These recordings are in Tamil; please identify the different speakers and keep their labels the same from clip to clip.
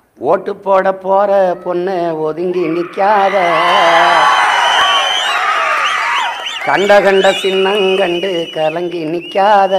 Speaker 1: ஓட்டு போட போற பொண்ணு ஒதுங்கி நிக்காத கண்ட கண்ட சின்னங்கண்டு கலங்கி நிக்காத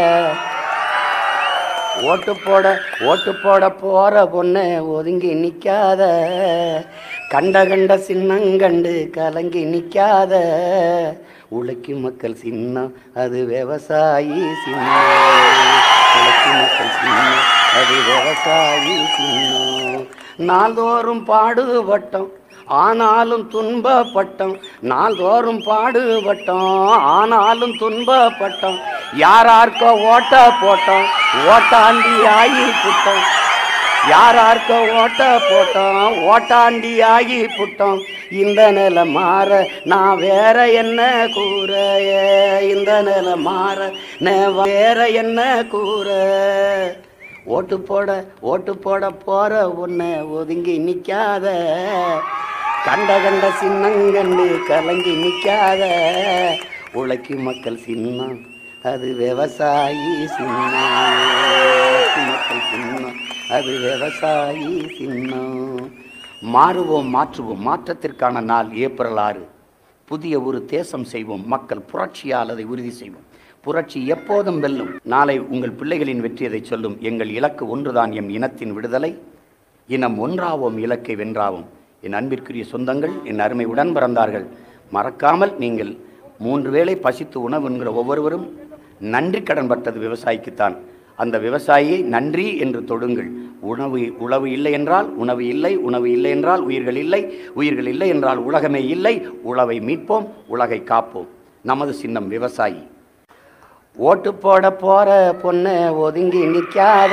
Speaker 1: ஓட்டு போட ஓட்டு போட போற பொண்ணு ஒதுங்கி நிக்காத கண்ட கண்ட சின்னங்கண்டு கலங்கி நிக்காத உழைக்கும் மக்கள் சின்னம் அது விவசாயி சின்னம் உழைக்கும் மக்கள் சின்னம் அது விவசாயி சின்னம் நாள்தோறும் பாடுபட்டோம் ஆனாலும் துன்பப்பட்டோம் நாள்தோறும் பாடுபட்டோம் ஆனாலும் துன்பப்பட்டோம் யாரார்க்கோ ஓட்ட போட்டோம் ஓட்டாண்டி ஆகி புட்டோம் யாரார்க்கோ ஓட்ட போட்டோம் ஓட்டாண்டி ஆகி புட்டோம் இந்த நிலை மாற நான் வேற என்ன கூற இந்த நிலை மாற நான் வேற என்ன கூற ஓட்டு போட ஓட்டு போட போற உன்னை ஒதுங்கி நிக்காத கண்ட கண்ட சின்னங்கண்டு கலங்கி நிக்காத உழைக்கும் மக்கள் சின்னம் அது விவசாயி சின்னம் உழைக்கும் மக்கள் சின்னம் அது விவசாயி சின்னம் மாறுவோம் மாற்றுவோம் மாற்றத்திற்கான நாள் ஏப்ரல் ஆறு புதிய ஒரு தேசம் செய்வோம் மக்கள் புரட்சியால் அதை உறுதி செய்வோம் புரட்சி எப்போதும் வெல்லும் நாளை உங்கள் பிள்ளைகளின் வெற்றியதை சொல்லும் எங்கள் இலக்கு ஒன்றுதான் எம் இனத்தின் விடுதலை இனம் ஒன்றாவோம் இலக்கை வென்றாவோம் என் அன்பிற்குரிய சொந்தங்கள் என் அருமை உடன் பிறந்தார்கள் மறக்காமல் நீங்கள் மூன்று வேளை பசித்து உணவு என்கிற ஒவ்வொருவரும் நன்றி கடன் பட்டது விவசாயிக்குத்தான் அந்த விவசாயியை நன்றி என்று தொடுங்கள் உணவு உழவு இல்லை என்றால் உணவு இல்லை உணவு இல்லை என்றால் உயிர்கள் இல்லை உயிர்கள் இல்லை என்றால் உலகமே இல்லை உழவை மீட்போம் உலகை காப்போம் நமது சின்னம் விவசாயி ஓட்டு போட போற பொண்ணு ஒதுங்கி நிக்காத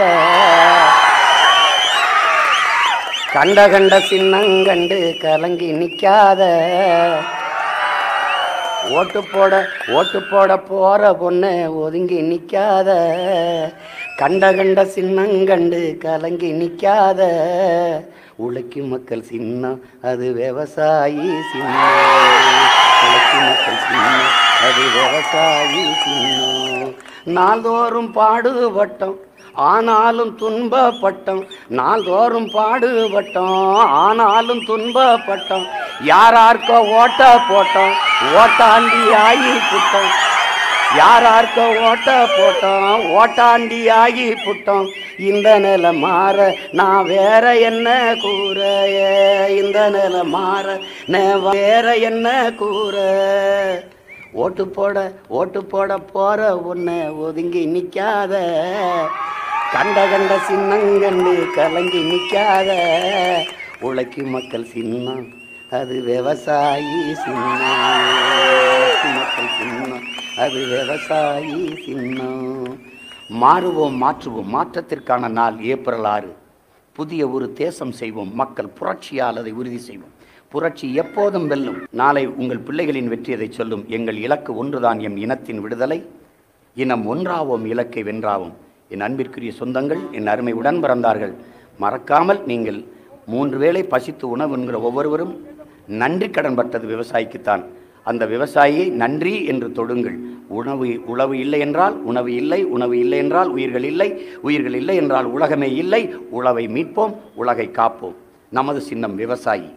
Speaker 1: கண்ட கண்ட சின்னங்கண்டு கலங்கி நிக்காத ஓட்டு போட ஓட்டு போட போற பொண்ணு ஒதுங்கி நிக்காத கண்ட கண்ட சின்னங்கண்டு கலங்கி நிக்காத உழைக்கும் மக்கள் சின்னம் அது விவசாயி சின்னம் உழைக்கும் மக்கள் சின்னம் அது விவசாயி சின்னம் நாள்தோறும் பாடுபட்டோம் ஆனாலும் துன்பப்பட்டோம் நாள்தோறும் பாடுபட்டோம் ஆனாலும் துன்பப்பட்டோம் யாரார்க்கோ ஓட்ட போட்டோம் ஓட்டாண்டி ஆகி புட்டோம் யாரார்க்கோ ஓட்ட போட்டோம் ஓட்டாண்டி ஆகி புட்டோம் இந்த நிலை மாற நான் வேற என்ன கூற இந்த நிலை மாற நான் வேற என்ன கூற ஓட்டு போட ஓட்டு போட போற உன்னை ஒதுங்கி நிக்காத கண்ட கண்ட சின்னங்கண்டு கலங்கி நிக்காத உழைக்கும் மக்கள் சின்னம் அது விவசாயி சின்னம் உழைக்கும் மக்கள் சின்னம் அது விவசாயி சின்னம் மாறுவோம் மாற்றுவோம் மாற்றத்திற்கான நாள் ஏப்ரல் ஆறு புதிய ஒரு தேசம் செய்வோம் மக்கள் புரட்சியால் அதை உறுதி செய்வோம் புரட்சி எப்போதும் வெல்லும் நாளை உங்கள் பிள்ளைகளின் வெற்றியதை சொல்லும் எங்கள் இலக்கு ஒன்றுதான் எம் இனத்தின் விடுதலை இனம் ஒன்றாவோம் இலக்கை வென்றாவோம் என் அன்பிற்குரிய சொந்தங்கள் என் அருமை உடன் பிறந்தார்கள் மறக்காமல் நீங்கள் மூன்று வேளை பசித்து உணவு என்கிற ஒவ்வொருவரும் நன்றி கடன் பட்டது விவசாயிக்குத்தான் அந்த விவசாயியை நன்றி என்று தொடுங்கள் உணவு உழவு இல்லை என்றால் உணவு இல்லை உணவு இல்லை என்றால் உயிர்கள் இல்லை உயிர்கள் இல்லை என்றால் உலகமே இல்லை உழவை மீட்போம் உலகை காப்போம் நமது சின்னம் விவசாயி